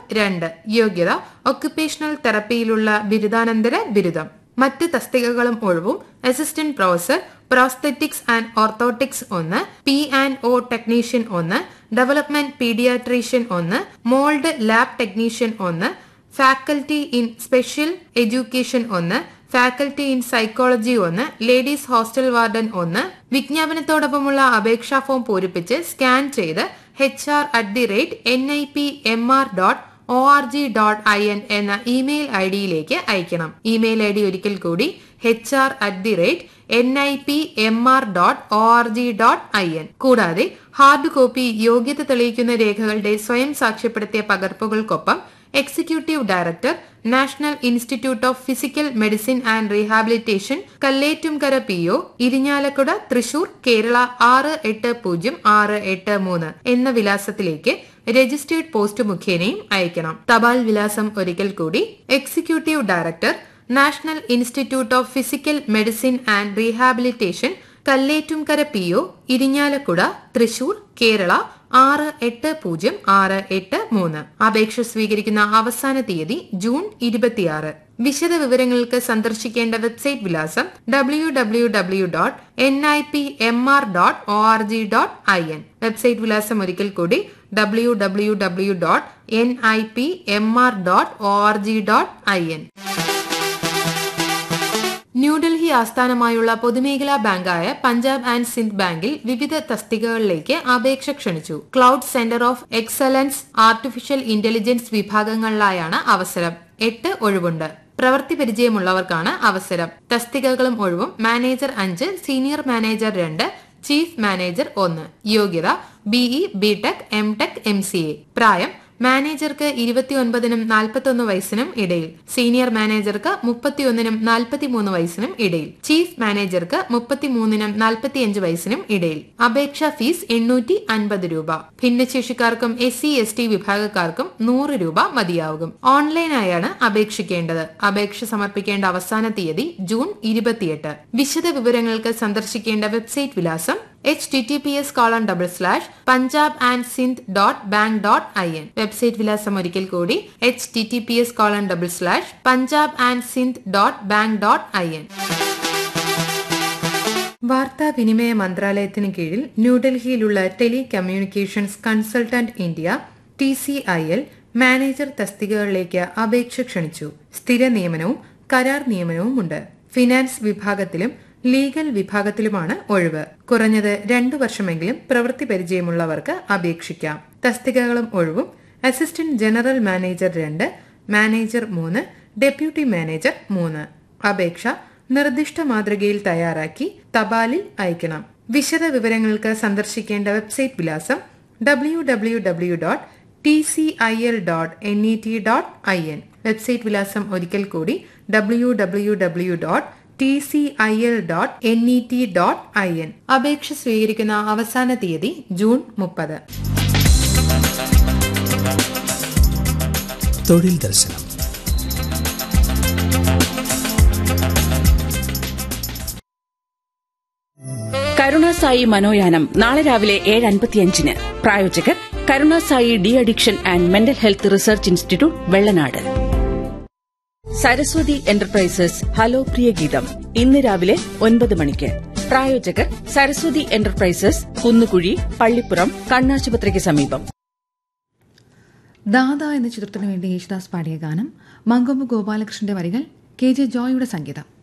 രണ്ട് യോഗ്യത ഒക്യുപേഷണൽ തെറപ്പിയിലുള്ള ബിരുദാനന്തര ബിരുദം മറ്റ് തസ്തികകളും ഒഴിവും assistant professor prosthetics and orthotics ഒന്ന് പി ആൻഡ് ഒ ടെക്നീഷ്യൻ ഒന്ന് ഡെവലപ്മെന്റ് പീഡിയാട്രീഷ്യൻ ഒന്ന് മോൾഡ് ലാബ് ടെക്നീഷ്യൻ ഒന്ന് ഫാക്കൽറ്റി ഇൻ സ്പെഷ്യൽ എഡ്യൂക്കേഷൻ ഒന്ന് ഫാക്കൽറ്റി ഇൻ സൈക്കോളജി ഒന്ന് ലേഡീസ് ഹോസ്റ്റൽ വാർഡൻ ഒന്ന് വിജ്ഞാപനത്തോടൊപ്പമുള്ള അപേക്ഷാ ഫോം പൂരിപ്പിച്ച് സ്കാൻ ചെയ്ത് H R at the rate N I P M R dot O R G dot I N എന്ന email I ഡിയിലേക്ക് അയക്കണം ഇമെയിൽ ഐ ഡി ഒരിക്കൽ കൂടി H R at the rate N I P M R dot O R G dot I N കൂടാതെ hard copy യോഗ്യത തെളിയിക്കുന്ന രേഖകളുടെ സ്വയം സാക്ഷ്യപ്പെടുത്തിയ പകർപ്പുകൾക്കൊപ്പം executive director national institute of physical medicine and rehabilitation Kalletumkara P O Irinjalakuda Thrissur Kerala ആറ് എട്ട് പൂജ്യം ആറ് എട്ട് മൂന്ന് എന്ന വിലാസത്തിലേക്ക് രജിസ്റ്റേർഡ് പോസ്റ്റ് മുഖേനയും അയക്കണം തപാൽ വിലാസം ഒരിക്കൽ കൂടി executive director national institute of physical medicine and rehabilitation Kalletumkara P O Irinjalakuda Thrissur Kerala ആറ് എട്ട് പൂജ്യം ആറ് എട്ട് മൂന്ന് അപേക്ഷ സ്വീകരിക്കുന്ന അവസാന തീയതി ജൂൺ ഇരുപത്തിയാറ് വിശദ വിവരങ്ങൾക്ക് സന്ദർശിക്കേണ്ട വെബ്സൈറ്റ് വിലാസം W W W dot N I P M R dot O R G dot I N website വിലാസം ഒരിക്കൽ കൂടി W W W dot N I P M R dot O R G dot I N New Delhi ആസ്ഥാനമായുള്ള പൊതുമേഖലാ ബാങ്കായ Punjab and Sindh ബാങ്കിൽ വിവിധ തസ്തികകളിലേക്ക് അപേക്ഷ ക്ഷണിച്ചു cloud centre of excellence artificial intelligence വിഭാഗങ്ങളിലായാണ് അവസരം എട്ട് ഒഴിവുണ്ട് പ്രവൃത്തി പരിചയമുള്ളവർക്കാണ് അവസരം തസ്തികകളും ഒഴിവും മാനേജർ അഞ്ച് സീനിയർ മാനേജർ രണ്ട് ചീഫ് മാനേജർ ഒന്ന് യോഗ്യത BE B Tech M tech M C A പ്രായം മാനേജർക്ക് ഇരുപത്തിയൊൻപതിനും നാൽപ്പത്തൊന്ന് വയസ്സിനും ഇടയിൽ സീനിയർ മാനേജർക്ക് മുപ്പത്തിയൊന്നിനും നാൽപ്പത്തിമൂന്ന് വയസ്സിനും ഇടയിൽ ചീഫ് മാനേജർക്ക് മുപ്പത്തിമൂന്നിനും നാൽപ്പത്തിയഞ്ച് വയസ്സിനും ഇടയിൽ അപേക്ഷാ ഫീസ് എണ്ണൂറ്റി അൻപത് രൂപ ഭിന്നശേഷിക്കാർക്കും എസ് സി എസ് ടി വിഭാഗക്കാർക്കും നൂറ് രൂപ മതിയാകും ഓൺലൈനായാണ് അപേക്ഷിക്കേണ്ടത് അപേക്ഷ സമർപ്പിക്കേണ്ട അവസാന തീയതി ജൂൺ ഇരുപത്തിയെട്ട് വിശദ വിവരങ്ങൾക്ക് സന്ദർശിക്കേണ്ട വെബ്സൈറ്റ് വിലാസം H T T P S colon double slash Punjab and Sindh dot bank dot I N website വിലാസം ഒരിക്കൽ കൂടി H T T P S colon double slash Punjab and Sindh dot bank dot I N വാർത്താവിനിമയ മന്ത്രാലയത്തിന് കീഴിൽ ന്യൂഡൽഹിയിലുള്ള telecommunications consultant India T C I L manager തസ്തികകളിലേക്ക് അപേക്ഷ ക്ഷണിച്ചു സ്ഥിര നിയമനവും കരാർ നിയമനവുമുണ്ട് ഫിനാൻസ് വിഭാഗത്തിലും ലീഗൽ വിഭാഗത്തിലുമാണ് ഒഴിവ് കുറഞ്ഞത് രണ്ടു വർഷമെങ്കിലും പ്രവൃത്തി പരിചയമുള്ളവർക്ക് അപേക്ഷിക്കാം തസ്തികകളും ഒഴിവും അസിസ്റ്റന്റ് ജനറൽ മാനേജർ രണ്ട് മാനേജർ മൂന്ന് ഡെപ്യൂട്ടി മാനേജർ മൂന്ന് അപേക്ഷ നിർദ്ദിഷ്ട മാതൃകയിൽ തയ്യാറാക്കി തപാലിൽ അയക്കണം വിശദ വിവരങ്ങൾക്ക് സന്ദർശിക്കേണ്ട വെബ്സൈറ്റ് വിലാസം W W W dot T C I L dot N E T dot I N website വിലാസം ഒരിക്കൽ കൂടി W W W dot T C I L dot N E T dot I N അപേക്ഷ സ്വീകരിക്കുന്ന അവസാന തീയതി June മുപ്പത് തൊഴിൽ ദർശനം കരുണാസായി മനോയാനം നാളെ രാവിലെ ഏഴ് അൻപത്തിയഞ്ചിന് പ്രായോജകർ Karunasai de addiction and mental health research institute Vellanad Saraswathi enterprises hello പ്രിയ ഗീതം ഇന്ന് രാവിലെ ഒൻപത് മണിക്ക് പ്രായോജകർ സരസ്വതി എന്റർപ്രൈസസ് കുന്നുകുഴി പള്ളിപ്പുറം കണ്ണാശുപത്രിക്ക് സമീപം ദാദ എന്ന ചിത്രത്തിനു വേണ്ടി യേശുദാസ് പാടിയ ഗാനം മങ്കൊമ്പ് ഗോപാലകൃഷ്ണന്റെ വരികൾ കെ ജെ ജോയുടെ സംഗീതം